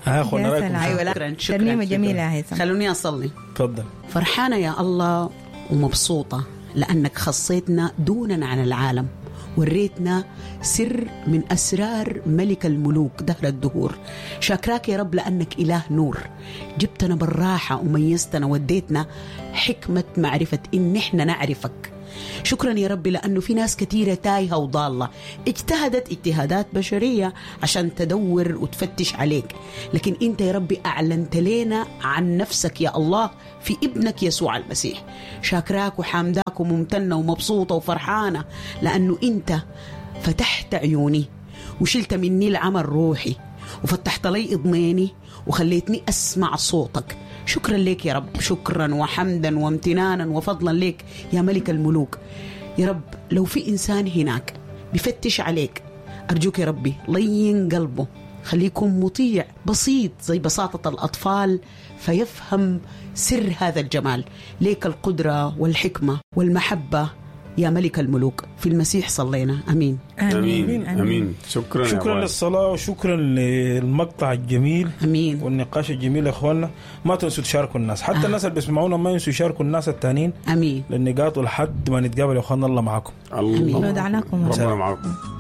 ها اخونا يا رايكم سلام. ايوه لا شكرا شكرا ترنيمة شكراً. جميلة يا هيثم. خلوني اصلي تفضل فرحانة يا الله ومبسوطة لأنك خصيتنا دونا عن العالم وريتنا سر من أسرار ملك الملوك دهر الدهور شاكراك يا رب لأنك إله نور جبتنا بالراحة وميزتنا وديتنا حكمة معرفة إن إحنا نعرفك شكرا يا رب لأنه في ناس كثيرة تايهة وضالة اجتهدت اجتهادات بشرية عشان تدور وتفتش عليك لكن أنت يا رب أعلنت لنا عن نفسك يا الله في ابنك يسوع المسيح شاكراك وحامداك وممتنة ومبسوطة وفرحانة لأنه أنت فتحت عيوني وشلت مني العمى الروحي وفتحت لي اضنيني وخليتني اسمع صوتك شكرا لك يا رب شكرا وحمدا وامتنانا وفضلا لك يا ملك الملوك يا رب لو في انسان هناك بفتش عليك ارجوك يا ربي لين قلبه خليه يكون مطيع بسيط زي بساطة الأطفال فيفهم سر هذا الجمال ليك القدرة والحكمة والمحبة يا ملك الملوك في المسيح صلينا أمين امين امين شكرا يا شكرا أبو للصلاة وشكرا للمقطع الجميل أمين والنقاش الجميل يا اخواننا ما تنسوا تشاركوا الناس حتى آه. الناس اللي بيسمعونا ما ينسوا يشاركوا الناس التانيين أمين للنقاط ولحد ما نتقابل يا اخواننا الله معاكم الله ودعناكم ربنا معكم